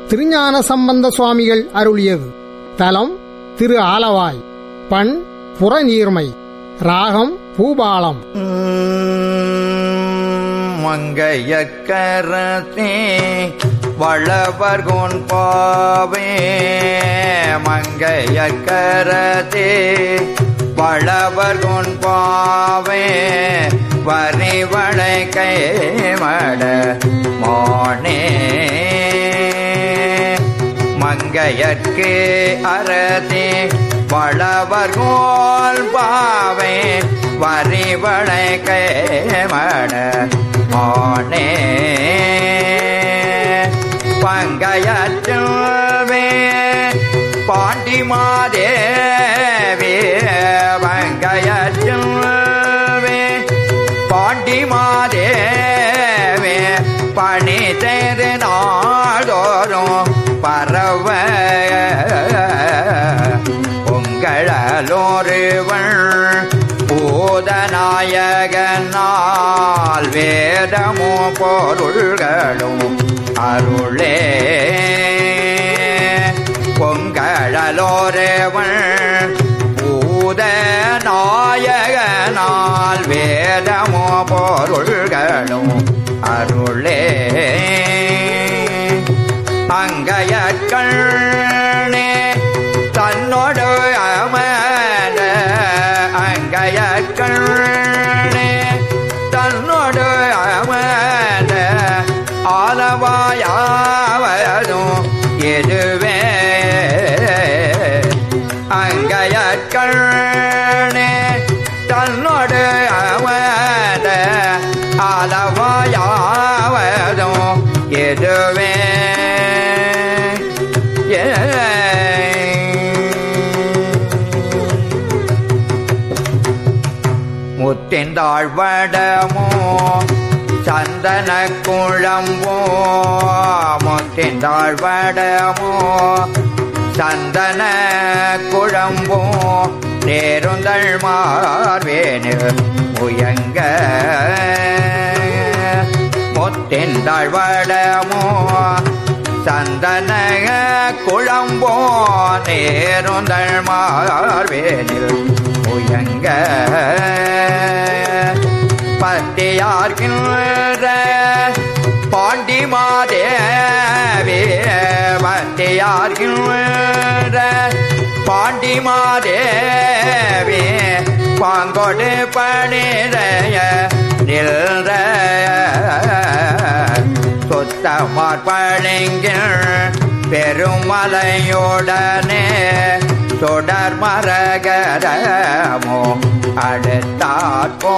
திருஞான சம்பந்த சுவாமிகள் அருளியது தலம் திரு ஆலவாய் பண் புறநீர்மை ராகம் பூபாலம் மங்கையக்கரத்தே வளவர்கோன் பாவே மங்கையக்கரத்தே வளவர்கோன் பாவே வரிவளை கைமட மானே மங்கையற்கே அறதே வளவர்கோல் பாவே வரிவளை கைமட மானே பங்கையற்றுவே பாண்டி மாதேவே பங்கையற்றுவே பாண்டி மாதேவே பணி செய்து நாடோறும் பரவ பொங்கழலோருவள் பூதநாயகனால் வேதமோ பொருள்களும் அருளே பொங்கழலோருவள் பூதநாயகனால் வேதமோ பொருள்களும் அருளே அங்கையற்கண்ணே தன்னோடு அமர அங்கையற்கண்ணே தன்னோடு அமர ஆலவாயாவதும் எதுவே அங்கையற்கண்ணே தன்னோடு அமர ஆலவாயாவதும் எதுவே முத்திந்தாள் வடமோ சந்தன குழம்போ முத்திந்தாள் வடமோ சந்தன குழம்போ நேருந்தள் மார்வேனு முயங்க முத்திந்தாள் வடமோ சந்தன குழம்போ நேருந்தள் மார்வேனில் முயங்க பத்தியார்கின்ற பாண்டி மாதேவே பத்தியார்கின்ற பாண்டி மாதேவே பாங்கொடு பணிறைய நின்ற சொத்தமார்பணிங்கில் பெருமலையுடனே தொடர் மரகரமோ அடுத்தாற்போ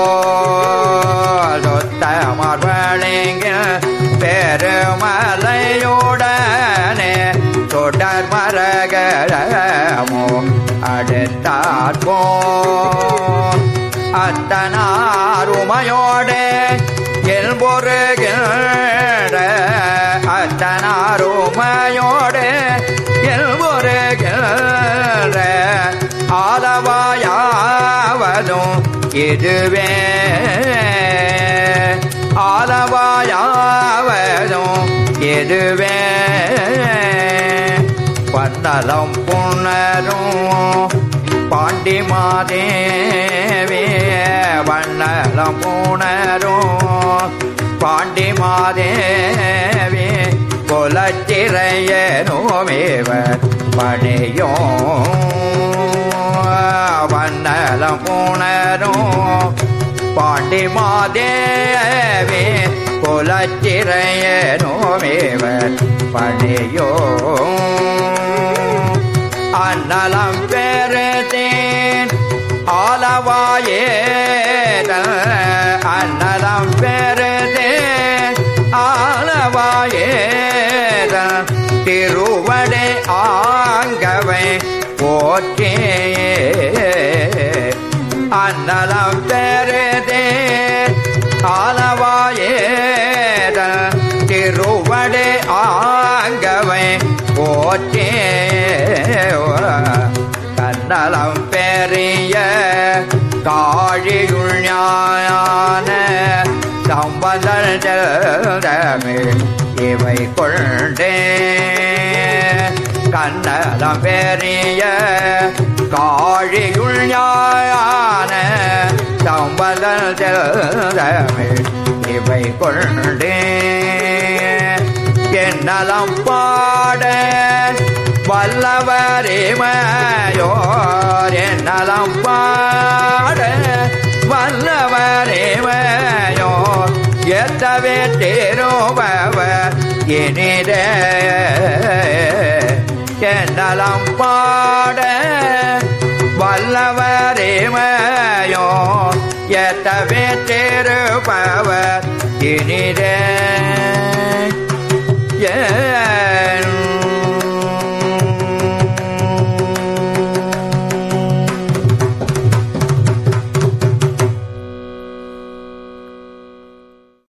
சொத்தமார்பணிங்கில் பெருமலையுடனே தொடர் மரகரமோ அடுத்தாற்போ அத்தனாருமையோடு எல்பொருகின்ற அத்தனாருமையோடு எல்பொருகின்ற ஆலவாயாவதும் இதுவே ஆலவாயாவதும் இதுவே பன்னலம் புணரும் பாண்டி மாதேவே வண்ணலம் புணரும் பாண்டி மாதேவே கொலச்சிறையனோமேவ பணியோ வண்ணலம் புணரும் பாண்டி மாதேவே குலச்சிறையனோமேவ பணியோ அன்னலம் பெருதேன் ஆலவாயே அன்னலம் பெருதேன் ஆலவாயே திருவடை ஆங்கவை போற்றே அன்னலம் பெருதே ஆலவாயே திருவடை ஆங்கவை போற்றே கண்ணலம் பெரிய காழியுள் ஞான சம்பந்தல் இவை கொண்டே கண்ணலம் பெரிய காழியுள் ஞான சம்பதல் செல்தமிழ் இவை கொண்டே என்னலம் பாட வல்லவரேமையோர் என்னலம் பாட வல்லவரேமையோர் எத்தவே தேரோபவர் இனிட என்னலம் பாட வல்லவரேமையோ எத்தவே தேருபவர் இனிட ஏ